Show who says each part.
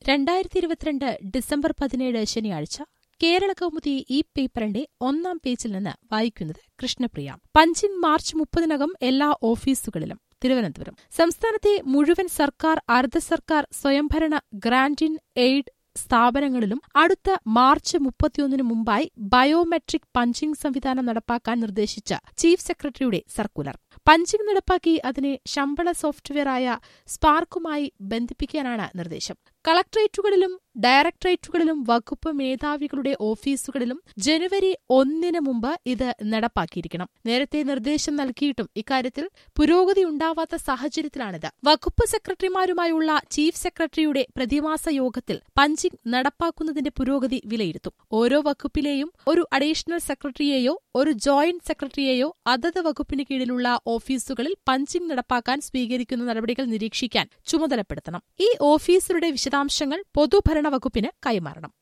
Speaker 1: രണ്ടായിരത്തി ഇരുപത്തിരണ്ട് ഡിസംബർ പതിനേഴ് ശനിയാഴ്ച കേരള കൗമുദി ഈ പേപ്പറിന്റെ ഒന്നാം പേജിൽ നിന്ന് വായിക്കുന്നത് കൃഷ്ണപ്രിയ പഞ്ചിങ് മാർച്ച് മുപ്പതിനകം എല്ലാ ഓഫീസുകളിലും തിരുവനന്തപുരം സംസ്ഥാനത്തെ മുഴുവൻ സർക്കാർ അർദ്ധ സർക്കാർ സ്വയംഭരണ ഗ്രാന്റ് ഇൻ എയ്ഡ് സ്ഥാപനങ്ങളിലും അടുത്ത മാർച്ച് മുപ്പത്തിയൊന്നിന് മുമ്പായി ബയോമെട്രിക് പഞ്ചിംഗ് സംവിധാനം നടപ്പാക്കാൻ നിർദ്ദേശിച്ച ചീഫ് സെക്രട്ടറിയുടെ സർക്കുലർ പഞ്ചിംഗ് നടപ്പാക്കി അതിനെ ശമ്പള സോഫ്റ്റ്വെയറായ സ്പാർക്കുമായി ബന്ധിപ്പിക്കാനാണ് നിർദ്ദേശം കളക്ടറേറ്റുകളിലും ഡയറക്ടറേറ്റുകളിലും വകുപ്പ് മേധാവികളുടെ ഓഫീസുകളിലും ജനുവരി ഒന്നിന് മുമ്പ് ഇത് നടപ്പാക്കിയിരിക്കണം നേരത്തെ നിർദ്ദേശം നൽകിയിട്ടും ഇക്കാര്യത്തിൽ പുരോഗതി ഉണ്ടാവാത്ത സാഹചര്യത്തിലാണിത് വകുപ്പ് സെക്രട്ടറിമാരുമായുള്ള ചീഫ് സെക്രട്ടറിയുടെ പ്രതിമാസ യോഗത്തിൽ പഞ്ചിംഗ് നടപ്പാക്കുന്നതിന്റെ പുരോഗതി വിലയിരുത്തും ഓരോ വകുപ്പിലെയും ഒരു അഡീഷണൽ സെക്രട്ടറിയെയോ ഒരു ജോയിന്റ് സെക്രട്ടറിയെയോ അതത് വകുപ്പിന് കീഴിലുള്ള ഓഫീസുകളിൽ പഞ്ചിംഗ് നടപ്പാക്കാൻ സ്വീകരിക്കുന്ന നടപടികൾ നിരീക്ഷിക്കാൻ ചുമതലപ്പെടുത്തണം ഈ ഓഫീസറുടെ വിശദാംശങ്ങൾ പൊതുഭരണ വകുപ്പിന് കൈമാറണം